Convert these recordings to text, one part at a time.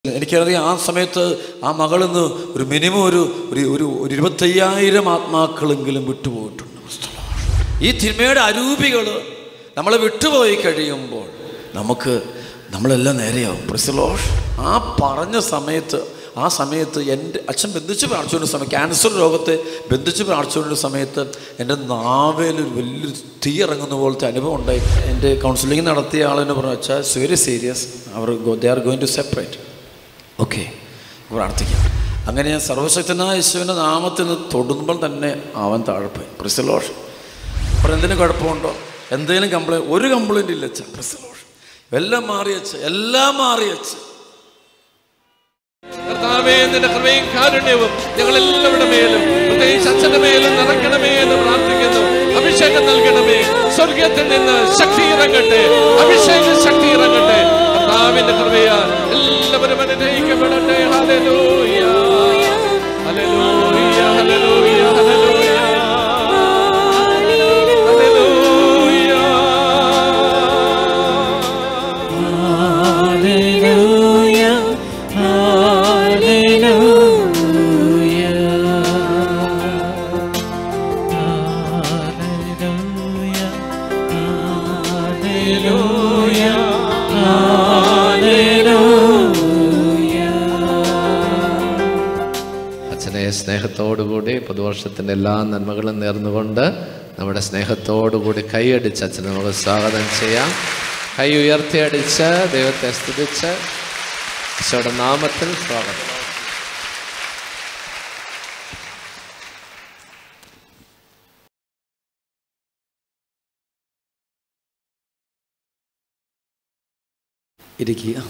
എനിക്കറിയാം ആ സമയത്ത് ആ മകളിൽ നിന്ന് ഒരു മിനിമം ഒരു ഒരു ഒരു ഒരു ഇരുപത്തയ്യായിരം ആത്മാക്കളെങ്കിലും വിട്ടുപോയിട്ടുണ്ട് ഈ തിന്മയുടെ അരൂപികൾ നമ്മളെ വിട്ടുപോയി കഴിയുമ്പോൾ നമുക്ക് നമ്മളെല്ലാം നേരെയാവും പ്രിസലോഷ് ആ പറഞ്ഞ സമയത്ത് ആ സമയത്ത് എൻ്റെ അച്ഛൻ ബന്ധിച്ച് പ്രാർത്ഥിച്ചുകൊണ്ട സമയം ക്യാൻസർ രോഗത്തെ ബന്ധിച്ച് പ്രാർത്ഥിച്ചുകൊണ്ട സമയത്ത് എൻ്റെ നാവേൽ ഒരു വലിയൊരു തീ ഇറങ്ങുന്ന പോലത്തെ അനുഭവം ഉണ്ടായി എൻ്റെ കൗൺസിലിംഗ് നടത്തിയ ആളെന്നെ പറഞ്ഞു വെച്ചാൽ വെരി സീരിയസ് അവർ they are going to separate okay പ്രാർത്ഥിക്കാം അങ്ങനെ ഞാൻ സർവശക്തനായ യേശുവിൻ്റെ നാമത്തിൽ നിന്ന് തൊടുമ്പോൾ തന്നെ അവൻ താഴെപ്പോയി പ്രിസലോഷ് അപ്പോൾ എന്തിനും കുഴപ്പമുണ്ടോ എന്തെങ്കിലും കംപ്ലൈൻറ്റ് ഒരു കംപ്ലൈൻറ്റ് ഇല്ല അച്ഛൻ പ്രിസലോഷ് എല്ലാം മാറിയച്ച് എല്ലാം മാറിയച്ച് കർത്താവേ നിന്റെ കൃപയും കാരുണ്യവും ഞങ്ങൾ എല്ലാവരുടെ മേലും പ്രത്യേകിച്ച് അച്ഛന്റെ മേലും നിറയ്ക്കണമേ എന്ന് പ്രാർത്ഥിക്കുന്നു അഭിഷേകം നൽകണമേ സ്വർഗത്തിൽ നിന്ന് ശക്തി ഇറങ്ങട്ടെ അഭിഷേക ശക്തി ഇറങ്ങട്ടെ കർത്താവിന്റെ കൃപയാൽ എല്ലാവരും അനുഗ്രഹിക്കപ്പെടട്ടെ hallelujah hallelujah hallelujah hallelujah hallelujah അച്ഛനെ സ്നേഹത്തോടുകൂടി പുതുവർഷത്തിൻ്റെ എല്ലാ നന്മകളും നേർന്നുകൊണ്ട് നമ്മുടെ സ്നേഹത്തോടുകൂടി കൈയടിച്ച് അച്ഛനെ നമുക്ക് സ്വാഗതം ചെയ്യാം കൈ ഉയർത്തിയടിച്ച് ദൈവത്തെ സ്തുതിച്ച് ഈശോയുടെ നാമത്തിൽ സ്വാഗതം ഇരിക്കുക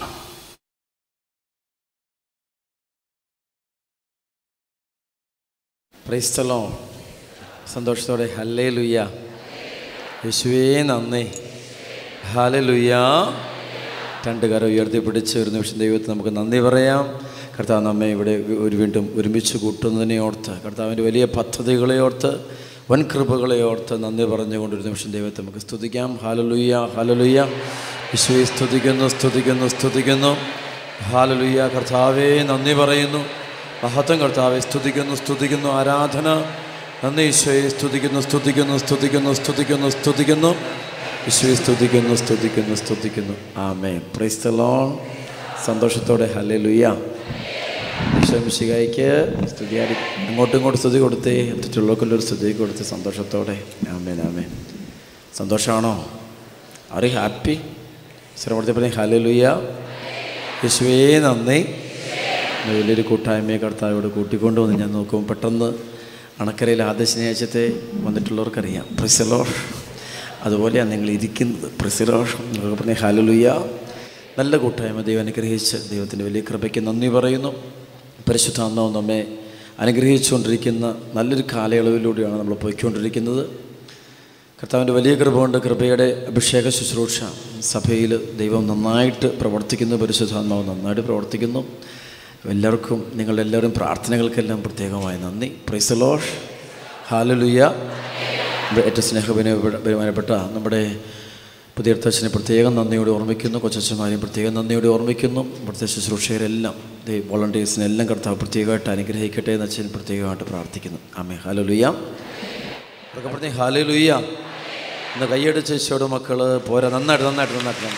ക്രൈസ്തലോ സന്തോഷത്തോടെ ഹല്ലേ ലുയ്യ യേശുവേ നന്ദി ഹാലെ ലുയ്യ രണ്ട് കരം ഉയർത്തിപ്പിടിച്ച് ഒരു നിമിഷം ദൈവത്തിന് നമുക്ക് നന്ദി പറയാം കർത്താവ് നമ്മെ ഇവിടെ ഒരു വീണ്ടും ഒരുമിച്ച് കൂട്ടുന്നതിനെ ഓർത്ത് കർത്താവിൻ്റെ വലിയ പദ്ധതികളെ ഓർത്ത് വൻ കൃപകളെ ഓർത്ത് നന്ദി പറഞ്ഞുകൊണ്ട് ഒരു നിമിഷം ദൈവത്തെ നമുക്ക് സ്തുതിക്കാം ഹാലലുയ്യ ഹാലലുയ്യ യേശുവെ സ്തുതിക്കുന്നു സ്തുതിക്കുന്നു സ്തുതിക്കുന്നു ഹാലലുയ്യ കർത്താവേ നന്ദി പറയുന്നു മഹത്വം കർത്താവെ സ്തുതിക്കുന്നു സ്തുതിക്കുന്നു ആരാധന നന്ദി ഈശോയെ സ്തുതിക്കുന്നു സ്തുതിക്കുന്നു സ്തുതിക്കുന്നു സ്തുതിക്കുന്നു സ്തുതിക്കുന്നു ഈശോയെ സ്തുതിക്കുന്നു സ്തുതിക്കുന്നു സ്തുതിക്കുന്നു ആമേ പ്രൈസ് ദ ലോൺ സന്തോഷത്തോടെ ഹല്ലേ ലുയ്യ ഈശോമിശികായിക്ക് സ്തുതിയാടി അങ്ങോട്ടും ഇങ്ങോട്ടും സ്തുതി കൊടുത്തേ മറ്റുള്ളവർക്കുള്ളൊരു സ്തുതി കൊടുത്ത് സന്തോഷത്തോടെ ആമേൻ ആമേൻ സന്തോഷമാണോ ആർ ഹാപ്പി ശ്രമത്തിൽ പറഞ്ഞ ഹലേ ലുയ്യ യേശുവേ നന്ദി ഇന്ന് വലിയൊരു കൂട്ടായ്മയെ കർത്താവോട് കൂട്ടിക്കൊണ്ടുവന്ന് ഞാൻ നോക്കുമ്പോൾ പെട്ടെന്ന് അണക്കരയിൽ ആദ്യ ശനിയാഴ്ചത്തെ വന്നിട്ടുള്ളവർക്കറിയാം പ്രിസലോഷ് അതുപോലെയാണ് നിങ്ങൾ ഇരിക്കുന്നത് പ്രിസലോഷ് എന്നൊക്കെ പറഞ്ഞ ഹാലലുയ്യ നല്ല കൂട്ടായ്മ ദൈവം അനുഗ്രഹിച്ച് ദൈവത്തിൻ്റെ വലിയ കൃപയ്ക്ക് നന്ദി പറയുന്നു പരിശുദ്ധാന്തവും നമ്മെ അനുഗ്രഹിച്ചുകൊണ്ടിരിക്കുന്ന നല്ലൊരു കാലയളവിലൂടെയാണ് നമ്മൾ പോയിക്കൊണ്ടിരിക്കുന്നത് കർത്താവിൻ്റെ വലിയ കൃപ കൊണ്ട് കൃപയുടെ അഭിഷേക ശുശ്രൂഷ സഭയിൽ ദൈവം നന്നായിട്ട് പ്രവർത്തിക്കുന്നു പരിശുദ്ധാത്മാവ് നന്നായിട്ട് പ്രവർത്തിക്കുന്നു എല്ലാവർക്കും നിങ്ങളെല്ലാവരും പ്രാർത്ഥനകൾക്കെല്ലാം പ്രത്യേകമായി നന്ദി പ്രൈസലോഷ് ഹാലലുയ്യ നമ്മുടെ ഏറ്റവും സ്നേഹബഹുമാനപ്പെട്ട നമ്മുടെ പുതിയ അർത്ഥച്ചനെ പ്രത്യേകം നന്ദിയോടെ ഓർമ്മിക്കുന്നു കൊച്ചന്മാരെയും പ്രത്യേകം നന്ദിയോടെ ഓർമ്മിക്കുന്നു ഇവിടുത്തെ ശുശ്രൂഷകരെല്ലാം വോളണ്ടിയേഴ്സിനെല്ലാം കർത്താവ് പ്രത്യേകമായിട്ട് അനുഗ്രഹിക്കട്ടെ എന്ന് അച്ഛൻ പ്രത്യേകമായിട്ട് പ്രാർത്ഥിക്കുന്നു അമ്മേ ഹാലലുയ്യ അതൊക്കെ പറഞ്ഞേ ഹാലലുയ്യ ഇന്ന് കൈയടിച്ച് ഈശോയുടെ മക്കൾ പോരാ നന്നായിട്ട് നന്നായിട്ട് നന്നായിട്ട്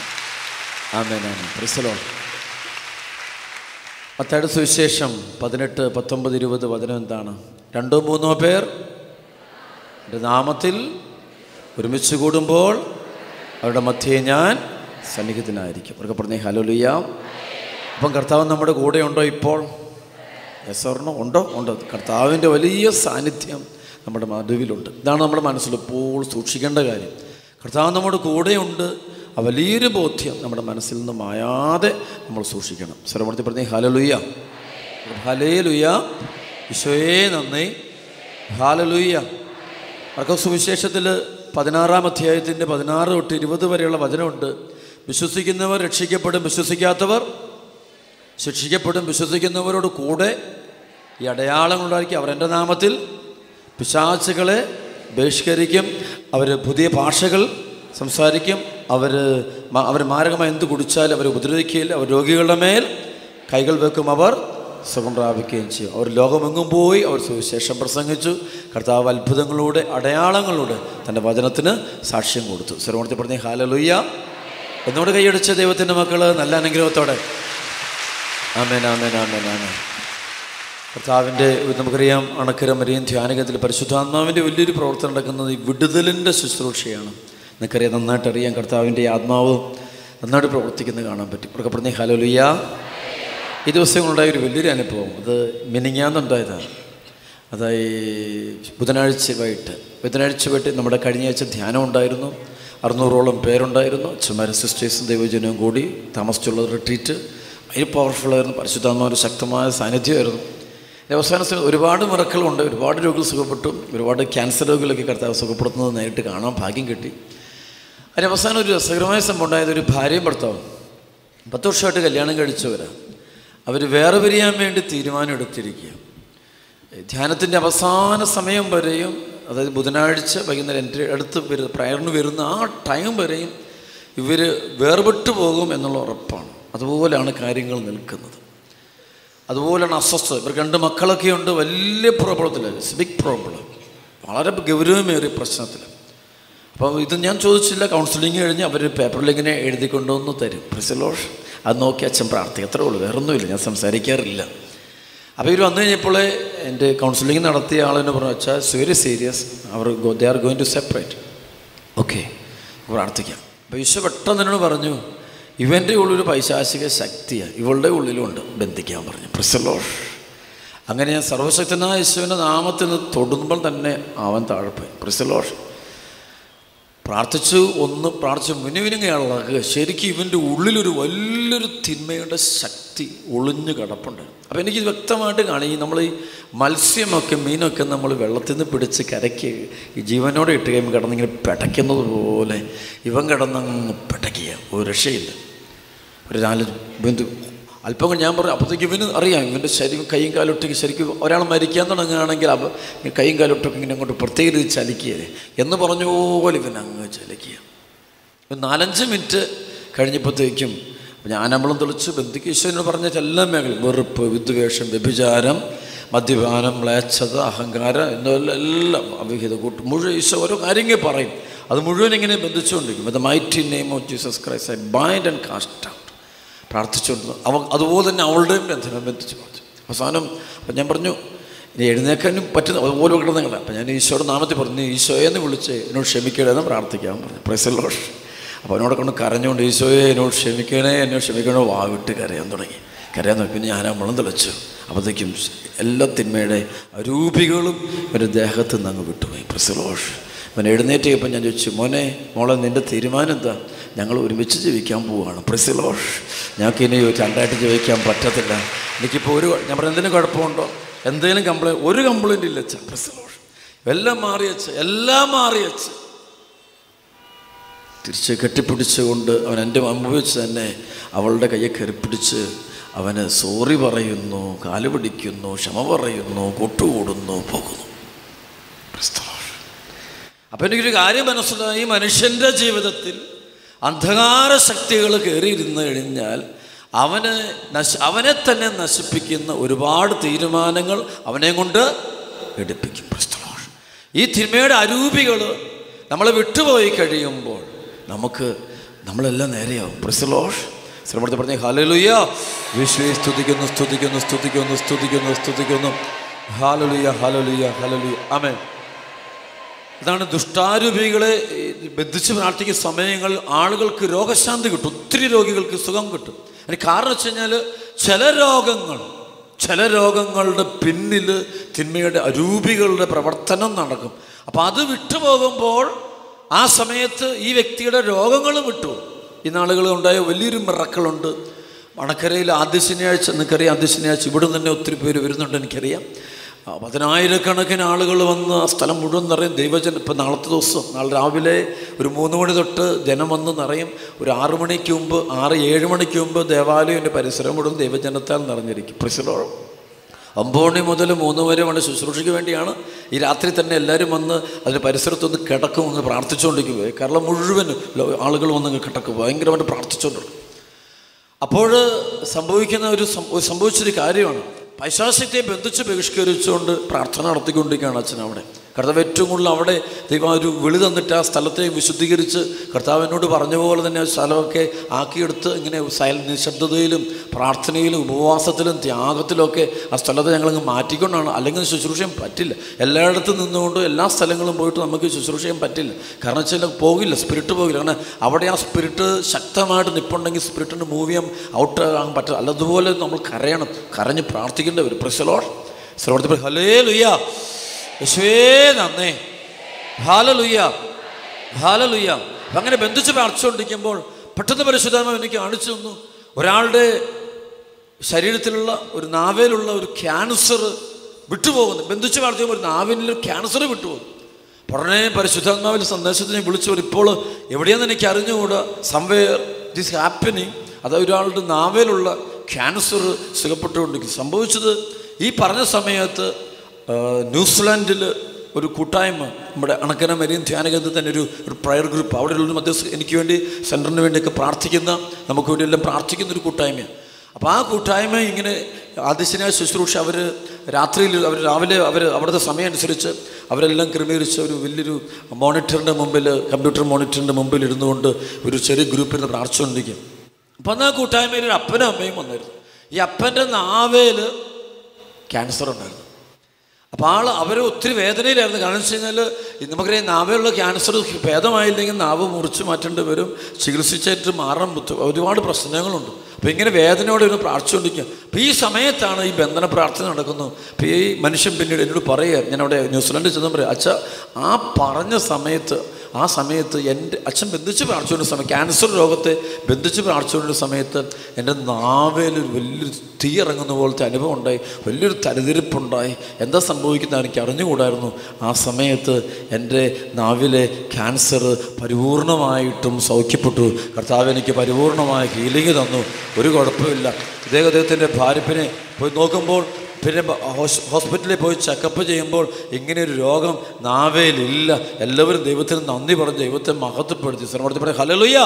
ആമേൻ ആമേൻ പ്രിസലോ മത്തയുടെ സുവിശേഷം പതിനെട്ട് പത്തൊമ്പത് ഇരുപത് വചനം എന്താണ് രണ്ടോ മൂന്നോ പേർ എൻ്റെ നാമത്തിൽ ഒരുമിച്ച് കൂടുമ്പോൾ അവരുടെ മധ്യേ ഞാൻ സന്നിഹിതനായിരിക്കും അവർക്ക് പറഞ്ഞേ ഹലോ ലുയ്യ അപ്പം കർത്താവ് നമ്മുടെ കൂടെ ഉണ്ടോ ഇപ്പോൾ എസ് ഓർണോ ഉണ്ടോ ഉണ്ടോ കർത്താവിൻ്റെ വലിയ സാന്നിധ്യം നമ്മുടെ നടുവിലുണ്ട് ഇതാണ് നമ്മുടെ മനസ്സിൽ ഇപ്പോൾ സൂക്ഷിക്കേണ്ട കാര്യം കർത്താവ് നമ്മുടെ കൂടെയുണ്ട് ആ വലിയൊരു ബോധ്യം നമ്മുടെ മനസ്സിൽ നിന്ന് മായാതെ നമ്മൾ സൂക്ഷിക്കണം സ്വരമൂർത്തി പറഞ്ഞേ ഹലലുയ്യ ഹലേ ലുയ്യ ഈശോയെ നന്ദി ഹാലലുയ്യ അർക്ക സുവിശേഷത്തിൽ പതിനാറാം അധ്യായത്തിൻ്റെ പതിനാറ് തൊട്ട് ഇരുപത് വരെയുള്ള വചനമുണ്ട് വിശ്വസിക്കുന്നവർ രക്ഷിക്കപ്പെടും വിശ്വസിക്കാത്തവർ ശിക്ഷിക്കപ്പെടും വിശ്വസിക്കുന്നവരോട് കൂടെ ഈ അടയാളങ്ങളുണ്ടായിരിക്കും അവർ എൻ്റെ നാമത്തിൽ പിശാചുകളെ ബഹിഷ്കരിക്കും അവർ പുതിയ ഭാഷകൾ സംസാരിക്കും അവർ അവർ മാരകമായി എന്ത് കുടിച്ചാലും അവർ ഉപദ്രവിക്കുകയില്ല അവർ രോഗികളുടെ മേൽ കൈകൾ വെക്കും അവർ സുഖം പ്രാപിക്കുകയും ചെയ്യും അവർ ലോകമെങ്ങും പോയി അവർ സുവിശേഷം പ്രസംഗിച്ചു കർത്താവ് അത്ഭുതങ്ങളിലൂടെ അടയാളങ്ങളിലൂടെ തൻ്റെ വചനത്തിന് സാക്ഷ്യം കൊടുത്തു സർവണത്തിൽ പറഞ്ഞ ഹാലലുയ്യ എന്നോട് കൈയടിച്ച ദൈവത്തിൻ്റെ മക്കൾ നല്ല അനുഗ്രഹത്തോടെ ആമേൻ ആമേൻ ആമേൻ ആമേൻ കർത്താവിൻ്റെ നമുക്കറിയാം അണക്കര മരിയൻ ധ്യാനകത്തിൽ പരിശുദ്ധാത്മാവിൻ്റെ വലിയൊരു പ്രവർത്തനം നടക്കുന്നത് ഈ വിടുതലിൻ്റെ ശുശ്രൂഷയാണ് നിനക്കറിയാം നന്നായിട്ട് അറിയാം കർത്താവിൻ്റെ ഈ ആത്മാവ് നന്നായിട്ട് പ്രവർത്തിക്കുന്നത് കാണാൻ പറ്റും ഇവിടെ പറഞ്ഞ ഹലോലിയ ഈ ദിവസങ്ങളുണ്ടായ ഒരു വലിയൊരു അനുഭവം അത് മിനിങ്ങാന്നുണ്ടായതാണ് അതായി ബുധനാഴ്ച വൈകിട്ട് ബുധനാഴ്ച വൈകിട്ട് നമ്മുടെ കഴിഞ്ഞ ആഴ്ച ധ്യാനം ഉണ്ടായിരുന്നു അറുന്നൂറോളം പേരുണ്ടായിരുന്നു അച്ഛന്മാരും സിസ്റ്റേഴ്സും ദൈവജനവും കൂടി താമസിച്ചുള്ള റിട്രീറ്റ് അതിന് പവർഫുള്ളായിരുന്നു പരിശുദ്ധാത്മാവിൻ്റെ ശക്തമായ സാന്നിധ്യമായിരുന്നു ഇതിൻ്റെ അവസാന സമയത്ത് ഒരുപാട് മിറക്കളുണ്ട് ഒരുപാട് രോഗികൾ സുഖപ്പെട്ടു ഒരുപാട് ക്യാൻസർ രോഗികളൊക്കെ കർത്താവ് സുഖപ്പെടുത്തുന്നത് നേരിട്ട് കാണാൻ ഭാഗ്യം കിട്ടി അതിന് അവസാനം ഒരു രസകരമായ സംഭവം ഉണ്ടായത് ഒരു ഭാര്യയും ഭർത്താവും പത്ത് വർഷമായിട്ട് കല്യാണം കഴിച്ചവരാണ് അവർ വേറെ പിരിയാൻ വേണ്ടി തീരുമാനം എടുത്തിരിക്കുക ധ്യാനത്തിൻ്റെ അവസാന സമയം വരെയും അതായത് ബുധനാഴ്ച വൈകുന്നേരം എൻ്റെ അടുത്ത് വരുന്ന പ്രയറിന് വരുന്ന ആ ടൈം വരെയും ഇവർ വേർപെട്ടു പോകും എന്നുള്ള ഉറപ്പാണ് അതുപോലെയാണ് കാര്യങ്ങൾ നിൽക്കുന്നത് അതുപോലെയാണ് അസ്വസ്ഥത ഇവർക്ക് രണ്ട് മക്കളൊക്കെ ഉണ്ട് വലിയ പ്രോബ്ലത്തിൽ ബിഗ് പ്രോബ്ലം വളരെ ഗൗരവമേറിയ പ്രശ്നത്തിൽ അപ്പോൾ ഇത് ഞാൻ ചോദിച്ചില്ല കൗൺസിലിംഗ് കഴിഞ്ഞ് അവർ പേപ്പറിൽ ഇങ്ങനെ എഴുതി കൊണ്ടുവന്ന് തരും പ്രിസലോഷ് അത് നോക്കി അച്ഛൻ പ്രാർത്ഥിക്കും അത്രേ ഉള്ളൂ വേറൊന്നുമില്ല ഞാൻ സംസാരിക്കാറില്ല അപ്പോൾ ഇവർ വന്നു കഴിഞ്ഞപ്പോൾ എൻ്റെ കൗൺസിലിംഗ് നടത്തിയ ആളെന്നെ പറഞ്ഞു വെച്ചാൽ വെരി സീരിയസ് അവർ go they are going to separate okay പ്രാർത്ഥിക്കാം അപ്പോൾ ഈശോ പെട്ടെന്ന് എന്നോട് പറഞ്ഞു ഇവൻ്റെ ഉള്ളൊരു പൈശാചിക ശക്തിയാണ് ഇവളുടെ ഉള്ളിലുണ്ട് ബന്ധിക്കാൻ പറഞ്ഞു പ്രിസലോഷ് അങ്ങനെ ഞാൻ സർവശക്തനായ യേശുവിൻ്റെ നാമത്തിൽ നിന്ന് തൊടുമ്പോൾ തന്നെ അവൻ താഴെപ്പോയി പ്രിസലോഷ് പ്രാർത്ഥിച്ചു ഒന്ന് പ്രാർത്ഥിച്ചു മിനുവിനുകയാളാകുക ശരിക്കും ഇവൻ്റെ ഉള്ളിലൊരു വലിയൊരു തിന്മയുടെ ശക്തി ഒളിഞ്ഞു കിടപ്പുണ്ട് അപ്പോൾ എനിക്ക് വ്യക്തമായിട്ട് കാണി നമ്മൾ ഈ മത്സ്യമൊക്കെ മീനൊക്കെ നമ്മൾ വെള്ളത്തിൽ നിന്ന് പിടിച്ച് കരയ്ക്ക് ഈ ജീവനോടെ ഇട്ട് കഴിയുമ്പോൾ കിടന്നിങ്ങനെ പിടയ്ക്കുന്നത് പോലെ ഇവൻ കിടന്നങ്ങ് പിടയ്ക്കുക ഒരു രക്ഷയില്ല ഒരു നാല് ബന്ധു അല്പം കൂടി ഞാൻ പറഞ്ഞു അപ്പോഴത്തേക്ക് ഇവന് അറിയാം ഇവൻ്റെ ശരീരം കൈയും കാലൊട്ടൊക്കെ ശരിക്കും ഒരാൾ മരിക്കാൻ തുടങ്ങുകയാണെങ്കിൽ അവ ഇങ്ങനെ കൈയും കാലൊട്ടൊക്കെ ഇങ്ങനെ അങ്ങോട്ട് പ്രത്യേക രീതി ചലിക്കുകയല്ലേ എന്ന് പറഞ്ഞ പോലെ ഇവൻ അങ്ങ് ചലിക്കുക ഒരു നാലഞ്ച് മിനിറ്റ് കഴിഞ്ഞപ്പോഴത്തേക്കും ഞാൻ നമ്മളും തെളിച്ച് ബന്ധുക്കീശ്വരനോട് പറഞ്ഞ എല്ലാ മേഖലയും വെറുപ്പ് വിദ്വേഷം വ്യഭിചാരം മദ്യപാനം മ്ലേച്ഛത അഹങ്കാരം എന്നെല്ലാം എല്ലാം അവിഹിത കൂട്ട് മുഴുവൻ ഈശോ ഓരോ കാര്യങ്ങൾ പറയും അത് മുഴുവൻ ഇങ്ങനെ ബന്ധിച്ചുകൊണ്ടിരിക്കും the mighty name of Jesus Christ I bind and cast out പ്രാർത്ഥിച്ചുകൊണ്ട് അവ അതുപോലെ തന്നെ അവളുടെയും ബന്ധനം ബന്ധിച്ച് പറഞ്ഞു അവസാനം അപ്പം ഞാൻ പറഞ്ഞു ഇനി എഴുന്നേക്കാനും പറ്റുന്ന അതുപോലെ കിടന്നങ്ങളെ അപ്പം ഞാൻ ഈശോയുടെ നാമത്തിൽ പറഞ്ഞു ഈശോയെന്ന് വിളിച്ച് എന്നോട് ക്ഷമിക്കണമെന്ന് പ്രാർത്ഥിക്കാൻ പറഞ്ഞു പ്രൈസലോഷ് അപ്പോൾ അവനോട് കൊണ്ട് കരഞ്ഞുകൊണ്ട് ഈശോയെ എന്നോട് ക്ഷമിക്കണേ എന്നോട് ക്ഷമിക്കണോ വാവിട്ട് കരയാൻ തുടങ്ങി കരയാൻ തുടങ്ങി പിന്നെ ഞാൻ അമ്മളം തെളിച്ചു അപ്പോഴത്തേക്കും എല്ലാ തിന്മയുടെ അരൂപികളും ഒരു ദേഹത്ത് നിന്ന് അങ്ങ് വിട്ടുപോയി പ്രസലോഷ് അവൻ എഴുന്നേറ്റ് കഴിഞ്ഞപ്പോൾ ഞാൻ ചോദിച്ചു മോനെ മോളെ നിൻ്റെ തീരുമാനം എന്താ ഞങ്ങൾ ഒരുമിച്ച് ജീവിക്കാൻ പോവുകയാണ് പ്രസിലോഷ് ഞങ്ങൾക്ക് ഇനി രണ്ടായിട്ട് ജീവിക്കാൻ പറ്റത്തില്ല എനിക്കിപ്പോൾ ഒരു ഞാൻ പറഞ്ഞ എന്തെങ്കിലും കുഴപ്പമുണ്ടോ എന്തെങ്കിലും കംപ്ലൈൻറ്റ് ഒരു കംപ്ലൈൻറ്റ് ഇല്ല അച്ഛ പ്രസിലോഷ് എല്ലാം മാറിയച്ച് എല്ലാം മാറിയച്ച് തിരിച്ച് കെട്ടിപ്പിടിച്ചുകൊണ്ട് അവൻ എൻ്റെ മുമ്പ് വെച്ച് തന്നെ അവളുടെ കയ്യെ കയറിപ്പിടിച്ച് അവന് സോറി പറയുന്നു കാല് പിടിക്കുന്നു ക്ഷമ പറയുന്നു കൊട്ടുകൂടുന്നു പോകുന്നു ക്രിസ്തുലോഷ് അപ്പം എനിക്കൊരു കാര്യം മനസ്സിലായി മനുഷ്യൻ്റെ ജീവിതത്തിൽ അന്ധകാര ശക്തികൾ കയറിയിരുന്ന് കഴിഞ്ഞാൽ അവന് നശ അവനെ തന്നെ നശിപ്പിക്കുന്ന ഒരുപാട് തീരുമാനങ്ങൾ അവനെ കൊണ്ട് എടുപ്പിക്കും ക്രിസ്തുലോഷ് ഈ തിന്മയുടെ അരൂപികൾ നമ്മളെ വിട്ടുപോയി കഴിയുമ്പോൾ നമുക്ക് നമ്മളെല്ലാം നേരെയാവും ക്രിസ്തുലോഷ് ശ്രമത്തിൽ പറഞ്ഞ ഹാലലുയ്യ വിശ്വയെ സ്തുതിക്കുന്നു സ്തുതിക്കുന്നു സ്തുതിക്കുന്നു സ്തുതിക്കുന്നു സ്തുതിക്കുന്നു ഹാലലുയ്യ ഹാലലുയ്യ ഹാലലുയ്യ ആമേ ഇതാണ് ദുഷ്ടാരൂപികളെ ഈ ബന്ധിച്ച് പ്രാർത്ഥിക്കുന്ന സമയങ്ങൾ ആളുകൾക്ക് രോഗശാന്തി കിട്ടും ഒത്തിരി രോഗികൾക്ക് സുഖം കിട്ടും അതിന് കാരണം വെച്ച് കഴിഞ്ഞാൽ ചില രോഗങ്ങൾ ചില രോഗങ്ങളുടെ പിന്നിൽ തിന്മയുടെ അരൂപികളുടെ പ്രവർത്തനം നടക്കും അപ്പം അത് വിട്ടുപോകുമ്പോൾ ആ സമയത്ത് ഈ വ്യക്തിയുടെ രോഗങ്ങൾ വിട്ടു ഈ നാളുകൾ ഉണ്ടായ വലിയൊരു മിറക്കളുണ്ട് മണക്കരയിൽ ആദ്യ ശനിയാഴ്ച നിനക്കറിയാം ആദ്യ ശനിയാഴ്ച ഇവിടെ തന്നെ ഒത്തിരി പേര് വരുന്നുണ്ട് എനിക്കറിയാം ആ, പതിനായിരക്കണക്കിന് ആളുകൾ വന്ന് ആ സ്ഥലം മുഴുവൻ നിറയും ദൈവജനം ഇപ്പം നാളത്തെ ദിവസം നാളെ രാവിലെ ഒരു മൂന്ന് മണി തൊട്ട് ജനം വന്ന് നിറയും ഒരു ആറ് മണിക്ക് മുമ്പ് ആറ് ഏഴ് മണിക്ക് മുമ്പ് ദേവാലയത്തിൻ്റെ പരിസരം മുഴുവൻ ദൈവജനത്താൽ നിറഞ്ഞിരിക്കും പ്രസിലോളം ഒമ്പത് മുതൽ മൂന്ന് വരെ വേണ്ട ശുശ്രൂഷയ്ക്ക് വേണ്ടിയാണ് ഈ രാത്രി തന്നെ എല്ലാവരും വന്ന് അതിന് പരിസരത്തൊന്ന് കിടക്കും എന്ന് പ്രാർത്ഥിച്ചുകൊണ്ടിരിക്കുക കേരളം മുഴുവൻ ലോ- ആളുകൾ വന്ന് അങ്ങ് കിടക്കും ഭയങ്കരമായിട്ട് പ്രാർത്ഥിച്ചുകൊണ്ടിരിക്കും അപ്പോൾ സംഭവിക്കുന്ന ഒരു സം- ഒരു സംഭവിച്ചൊരു കാര്യമാണ് പൈശാസ്യത്തെ ബന്ധിച്ച് ബഹിഷ്കരിച്ചുകൊണ്ട് പ്രാർത്ഥന നടത്തിക്കൊണ്ടിരിക്കുകയാണ് അച്ഛൻ അവിടെ കർത്താവ് ഏറ്റവും കൂടുതൽ അവിടെ ദൈവം ആ ഒരു വിളി തന്നിട്ട് ആ സ്ഥലത്തെ വിശുദ്ധീകരിച്ച് കർത്താവിനോട് പറഞ്ഞ പോലെ തന്നെ ആ സ്ഥലമൊക്കെ ആക്കിയെടുത്ത് ഇങ്ങനെ സൈൽ നിശബ്ദതയിലും പ്രാർത്ഥനയിലും ഉപവാസത്തിലും ത്യാഗത്തിലുമൊക്കെ ആ സ്ഥലത്തെ ഞങ്ങളങ്ങ് മാറ്റിക്കൊണ്ടാണ് അല്ലെങ്കിൽ ശുശ്രൂഷയും പറ്റില്ല എല്ലായിടത്തും നിന്നുകൊണ്ട് എല്ലാ സ്ഥലങ്ങളും പോയിട്ട് നമുക്ക് ശുശ്രൂഷയും പറ്റില്ല കാരണം വെച്ചാൽ പോകില്ല സ്പിരിറ്റ് പോകില്ല കാരണം അവിടെ ആ സ്പിരിറ്റ് ശക്തമായിട്ട് നിൽപ്പുണ്ടെങ്കിൽ സ്പിരിറ്റിന് മൂവ് ചെയ്യാൻ ഔട്ട് ആകാൻ പറ്റില്ല അല്ലതുപോലെ നമ്മൾ കരയണം കരഞ്ഞ് പ്രാർത്ഥിക്കേണ്ടി വരും പ്രസലോർ ശ്രവണത്തിൽ ഹലേ ലുയ്യ യേശുവേ നന്നേ ഹാലലുയ്യ ഹാലലുയ്യ അപ്പം അങ്ങനെ ബന്ധിച്ച് പ്രാർത്ഥിച്ചുകൊണ്ടിരിക്കുമ്പോൾ പെട്ടെന്ന് പരിശുദ്ധാത്മാവ് എനിക്ക് കാണിച്ചു തന്നു ഒരാളുടെ ശരീരത്തിലുള്ള ഒരു നാവേലുള്ള ഒരു ക്യാൻസർ വിട്ടുപോകുന്നു ബന്ധിച്ച് പ്രാർത്ഥിക്കുമ്പോൾ ഒരു നാവിനിൽ ക്യാൻസർ വിട്ടുപോകുന്നു ഉടനെ പരിശുദ്ധാത്മാവിൽ സന്ദേശത്തിനെ വിളിച്ചു വരും. ഇപ്പോൾ എവിടെയെന്ന് എനിക്ക് അറിഞ്ഞുകൂടാ സംവെയർ ദിസ് ഹാപ്പനിങ് അത് ഒരാളുടെ നാവേലുള്ള ക്യാൻസർ സുഖപ്പെട്ടുകൊണ്ടിരിക്കും സംഭവിച്ചത് ഈ പറഞ്ഞ സമയത്ത് ആ, ന്യൂസിലാൻഡിൽ ഒരു കൂട്ടായ്മ നമ്മുടെ അണക്കന മരിയൻ ധ്യാനകേന്ദ്രത്തിൽ തന്നെ ഒരു ഒരു പ്രയർ ഗ്രൂപ്പ് അവിടെയുള്ള മധ്യസ്ഥ എനിക്ക് വേണ്ടി സെൻറ്ററിന് വേണ്ടിയൊക്കെ പ്രാർത്ഥിക്കുന്ന നമുക്ക് വേണ്ടിയെല്ലാം പ്രാർത്ഥിക്കുന്ന ഒരു കൂട്ടായ്മയാണ് അപ്പോൾ ആ കൂട്ടായ്മ ഇങ്ങനെ ആദിശന ശുശ്രൂഷ അവർ രാത്രിയിൽ അവർ രാവിലെ അവർ അവിടുത്തെ സമയം അനുസരിച്ച് അവരെല്ലാം ക്രമീകരിച്ച് ഒരു വലിയൊരു മോണിറ്ററിൻ്റെ മുമ്പിൽ കമ്പ്യൂട്ടർ മോണിറ്ററിൻ്റെ മുമ്പിൽ ഇരുന്നുകൊണ്ട് ഒരു ചെറിയ ഗ്രൂപ്പിൽ നിന്ന് പ്രാർത്ഥിച്ചുകൊണ്ടിരിക്കും അപ്പം അന്ന് ആ കൂട്ടായ്മയിൽ ഒരു അപ്പനും അമ്മയും വന്നിരുന്നു ഈ അപ്പൻ്റെ നാവേൽ ക്യാൻസർ ഉണ്ടായിരുന്നു അപ്പോൾ ആൾ അവർ ഒത്തിരി വേദനയിലായിരുന്നു കാരണം വെച്ച് കഴിഞ്ഞാൽ നമുക്കറിയാം നാവിലുള്ള ക്യാൻസർ ഭേദമായില്ലെങ്കിൽ നാവ് മുറിച്ച് മാറ്റേണ്ടി വരും ചികിത്സിച്ചിട്ട് മാറാൻ ബുദ്ധി- ഒരുപാട് പ്രശ്നങ്ങളുണ്ട് അപ്പോൾ ഇങ്ങനെ വേദനയോടെ ഇവന് പ്രാർത്ഥിച്ചുകൊണ്ടിരിക്കുക അപ്പോൾ ഈ സമയത്താണ് ഈ ബന്ധന പ്രാർത്ഥന നടക്കുന്നത് അപ്പോൾ ഈ മനുഷ്യൻ പിന്നീട് എന്നോട് പറയുക ഞാൻ അവിടെ ന്യൂസിലാൻഡിൽ ചെന്ന് പറയാം അച്ഛ ആ പറഞ്ഞ സമയത്ത് ആ സമയത്ത് എൻ്റെ അച്ഛൻ ബന്ധിച്ച് പ്രാർത്ഥിച്ചുകൊണ്ട സമയം ക്യാൻസർ രോഗത്തെ ബന്ധിച്ച് പ്രാർത്ഥിച്ചുകൊണ്ട സമയത്ത് എൻ്റെ നാവേൽ ഒരു വലിയൊരു തീ ഇറങ്ങുന്ന പോലത്തെ അനുഭവം ഉണ്ടായി വലിയൊരു തലതിരിപ്പുണ്ടായി എന്താ സംഭവിക്കുന്നത് എനിക്ക് അറിഞ്ഞുകൂടായിരുന്നു ആ സമയത്ത് എൻ്റെ നാവിലെ ക്യാൻസർ പരിപൂർണമായിട്ടും സൗഖ്യപ്പെട്ടു കർത്താവ് എനിക്ക് പരിപൂർണമായ ഹീലിംഗ് തന്നു ഒരു കുഴപ്പമില്ല ഇദ്ദേഹം അദ്ദേഹത്തിൻ്റെ ഭാര്യപ്പിനെ പോയി നോക്കുമ്പോൾ പിന്നെ ബ- ഹോസ്- ഹോസ്പിറ്റലിൽ പോയി ചെക്കപ്പ് ചെയ്യുമ്പോൾ ഇങ്ങനെ ഒരു രോഗം നാവേലില്ല എല്ലാവരും ദൈവത്തിന് നന്ദി പറഞ്ഞ് ദൈവത്തെ മഹത്വപ്പെടുത്തി ശ്രമപ്പെടുത്തി പറഞ്ഞു ഹലലുയ്യ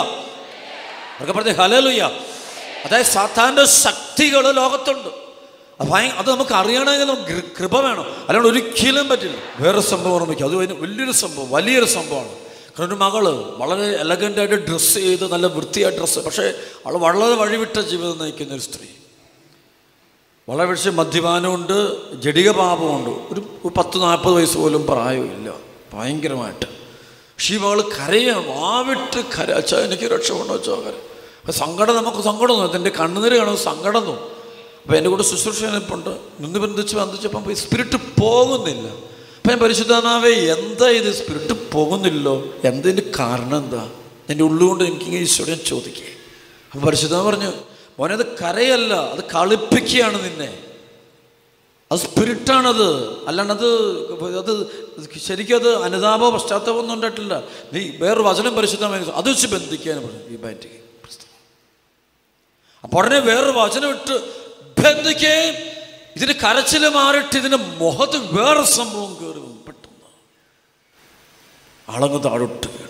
അവർക്ക് പറഞ്ഞ ഹലലുയ്യ അതായത് സാത്താൻ്റെ ശക്തികൾ ലോകത്തുണ്ട് അത് ഭയ- അത് നമുക്ക് അറിയണമെങ്കിൽ നമുക്ക് കൃ- കൃപ വേണം അല്ലാണ്ട് ഒരിക്കലും പറ്റില്ല വേറെ സംഭവം ഓർമ്മിക്കും അത് വലിയ- വലിയൊരു സംഭവം വലിയൊരു സംഭവമാണ് കാരണം ഒരു മകള് വളരെ എലഗൻ്റായിട്ട് ഡ്രസ്സ് ചെയ്ത് നല്ല വൃത്തിയായ ഡ്രസ്സ് പക്ഷേ അവൾ വളരെ വഴിവിട്ട ജീവിതം നയിക്കുന്ന ഒരു സ്ത്രീ വളരെ പക്ഷേ മദ്യപാനമുണ്ട് ജടിക പാപമുണ്ട് ഒരു ഒരു പത്ത് നാൽപ്പത് വയസ്സ് പോലും പ്രായമില്ല ഭയങ്കരമായിട്ട് പക്ഷേ ഈ മകൾ കരയാണ് വാവിട്ട് കര അച്ഛാ എനിക്ക് രക്ഷപ്പെടണം വെച്ചോ കര അപ്പം സങ്കടം നമുക്ക് സങ്കടം തോന്നും എൻ്റെ കണ്ണുനീര് കാണുമ്പോൾ സങ്കടം തോന്നും അപ്പോൾ എൻ്റെ കൂടെ ശുശ്രൂഷ ഉണ്ട് നിന്ന് ബന്ധിച്ച് ബന്ധിച്ചപ്പം ഈ സ്പിരിറ്റ് പോകുന്നില്ല അപ്പം ഞാൻ പരിശുദ്ധനാവേ എന്താ ഇത് സ്പിരിറ്റ് പോകുന്നില്ലോ എന്തിൻ്റെ കാരണം എന്താ എൻ്റെ ഉള്ളുകൊണ്ട് എനിക്കിങ്ങനെ ഈശ്വരൻ ചോദിക്കേ അപ്പം പരിശുദ്ധ പറഞ്ഞു മോനെ അത് കരയല്ല അത് കളിപ്പിക്കുകയാണ് നിന്നെ അത് സ്പിരിറ്റാണത് അല്ലാണ്ട് അത് അത് ശരിക്കും അത് അനുതാപ പശ്ചാത്തലം ഒന്നും ഉണ്ടായിട്ടില്ല നീ വേറൊരു വചനം പരിശുദ്ധമായി അത് വെച്ച് ബന്ധിക്കാനും പറഞ്ഞു ഈ ബാറ്റിക്ക് അപ്പോൾ ഉടനെ വേറൊരു വചനം ഇട്ട് ബന്ധിക്കുകയും ഇതിന് കരച്ചിൽ മാറിയിട്ട് ഇതിൻ്റെ മുഖത്ത് വേറെ സംഭവം കയറി വന്നു പെട്ടെന്ന് ആളങ്ങ് താഴോട്ട് വീണു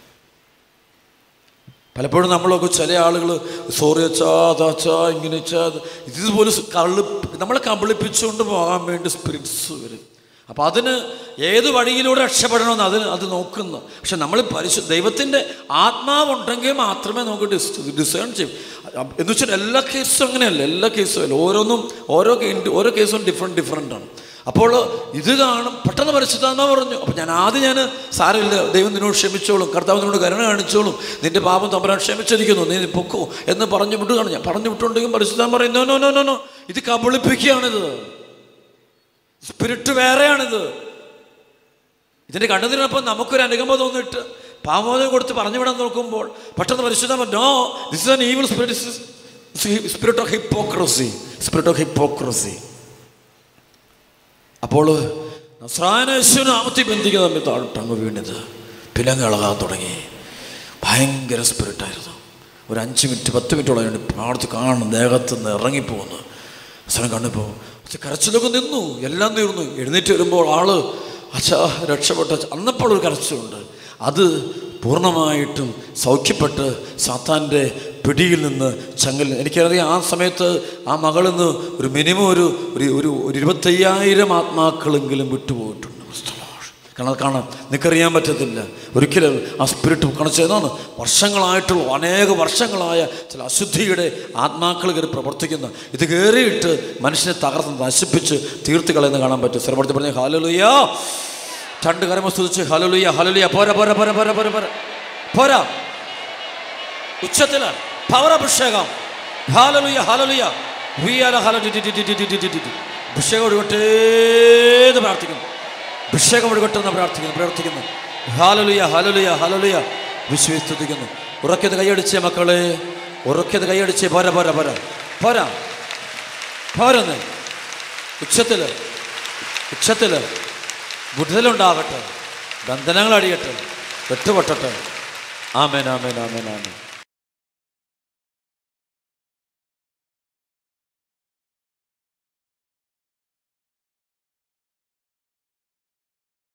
പലപ്പോഴും നമ്മളൊക്കെ ചില ആളുകൾ സോറി അച്ഛാ അതാച്ചാ ഇങ്ങനെ അച്ഛാ അത് ഇതുപോലെ കള്ളി നമ്മളെ കബളിപ്പിച്ചുകൊണ്ട് പോകാൻ വേണ്ടി സ്പിരിറ്റ്സ് വരും അപ്പം അതിന് ഏത് വഴിയിലൂടെ രക്ഷപ്പെടണമെന്ന് അതിന് അത് നോക്കുന്നു പക്ഷെ നമ്മൾ പരിശു ദൈവത്തിൻ്റെ ആത്മാവുണ്ടെങ്കിൽ മാത്രമേ നമുക്ക് ഡിസ് ഡിസേൺ ചെയ്യും എന്ന് വെച്ചാൽ എല്ലാ കേസും അങ്ങനെയല്ല എല്ലാ കേസും അല്ല ഓരോന്നും ഓരോ കേ- ഓരോ കേസും ഡിഫറെൻറ്റ് ഡിഫറെൻ്റ് ആണ് അപ്പോൾ ഇത് കാണും പെട്ടെന്ന് പരിശുദ്ധാത്മാ പറഞ്ഞു അപ്പം ഞാൻ ആദ്യം ഞാൻ സാരമില്ല ദൈവം നിന്നോട് ക്ഷമിച്ചോളും കർത്താവ് നിന്നോട് കരുണ കാണിച്ചോളും നിന്റെ പാപം തമ്പരാൻ ക്ഷമിച്ചിരിക്കുന്നു നീ പൊക്കോ എന്ന് പറഞ്ഞു വിട്ടു കാണും ഞാൻ പറഞ്ഞു വിട്ടുണ്ടെങ്കിൽ പരിശുദ്ധാൻ പറയും no no no no no ഇത് കബളിപ്പിക്കുകയാണിത് സ്പിരിറ്റ് വേറെയാണിത് ഇതിൻ്റെ കണ്ണുതിരിനൊപ്പം നമുക്കൊരു അനുകമ്പ തോന്നിയിട്ട് പാമോദം കൊടുത്ത് പറഞ്ഞു വിടാൻ നോക്കുമ്പോൾ പെട്ടെന്ന് പരിശുദ്ധ no this is an evil spirit spirit of hypocrisy spirit of hypocrisy അപ്പോൾ നസ്രാനേശ്വനാമത്തി ബന്ധിക്കുക തമ്മിൽ താഴോട്ടങ്ങ് വീണത് പിന്നെ അങ്ങ് ഇളകാൻ തുടങ്ങി ഭയങ്കര സ്പിരിറ്റായിരുന്നു ഒരു അഞ്ച് മിനിറ്റ് പത്ത് മിനിറ്റോളം വേണ്ടി പ്രാർത്ഥി കാണുന്നു ദേഹത്ത് നിന്ന് ഇറങ്ങിപ്പോകുന്നു അവസരം കണ്ടപ്പോൾ പക്ഷെ കരച്ചിലൊക്കെ നിന്നു എല്ലാം തീർന്നു എഴുന്നേറ്റ് വരുമ്പോൾ ആള് അച്ഛാ രക്ഷപ്പെട്ട അച്ഛാ. അന്നപ്പോൾ ഒരു കരച്ചിലുണ്ട് അത് പൂർണ്ണമായിട്ടും സൗഖ്യപ്പെട്ട് സാത്താൻ്റെ പിടിയിൽ നിന്ന് ചങ്ങൽ എനിക്കറിയാം ആ സമയത്ത് ആ മകളിൽ നിന്ന് ഒരു മിനിമം ഒരു ഒരു ഒരു ഒരു ഇരുപത്തയ്യായിരം ആത്മാക്കളെങ്കിലും വിട്ടുപോയിട്ടുണ്ട് കാരണം അത് കാണാൻ നിനക്കറിയാൻ പറ്റത്തില്ല ഒരിക്കലും ആ സ്പിരിറ്റ് കണച്ചതാണ് വർഷങ്ങളായിട്ടുള്ള അനേക വർഷങ്ങളായ ചില അശുദ്ധിയുടെ ആത്മാക്കൾ കയറി പ്രവർത്തിക്കുന്ന ഇത് കയറിയിട്ട് മനുഷ്യനെ തകർത്ത് നശിപ്പിച്ച് തീർത്ത് കളയുന്ന കാണാൻ പറ്റും സ്ഥലപ്പെടുത്തി പറഞ്ഞ ഹാലലുയ്യ രണ്ട് കരമ സ്തുതിച്ച് ഹലലുയ്യ ഹലലുയ്യ പോരാ പോരാ പോരാ പോരാ പോരാ പോരാ പോരാ ഉച്ചത്തില് പവർ അഭിഷേകം ഹാലലുയ്യ ഹാലലുയ്യ വിയാല ഹല ടി ടി ടി ടി ടി ടി ടി ടി ടി. അഭിഷേകം ഒഴുകട്ടേന്ന് പ്രാർത്ഥിക്കുന്നു അഭിഷേകം ഒഴുകട്ടെന്ന് പ്രാർത്ഥിക്കുന്നു പ്രാർത്ഥിക്കുന്നു ഹാലലുയ ഹാലലുയ ഹാലലുയ വിശ്വസ്തുതിക്കുന്നു ഉറക്കിയത് കൈയടിച്ചേ മക്കളെ ഉറക്കിയത് കൈയടിച്ചേ പോരാ പോരാ പോരാ പോരാ പോരെന്ന് ഉച്ചത്തില് ഉച്ചത്തില് വിടുതലുണ്ടാകട്ടെ ബന്ധനങ്ങൾ അടിയട്ടെ വെട്ടുപൊട്ടട്ടെ ആമേൻ ആമേൻ ആമേൻ ആമേൻ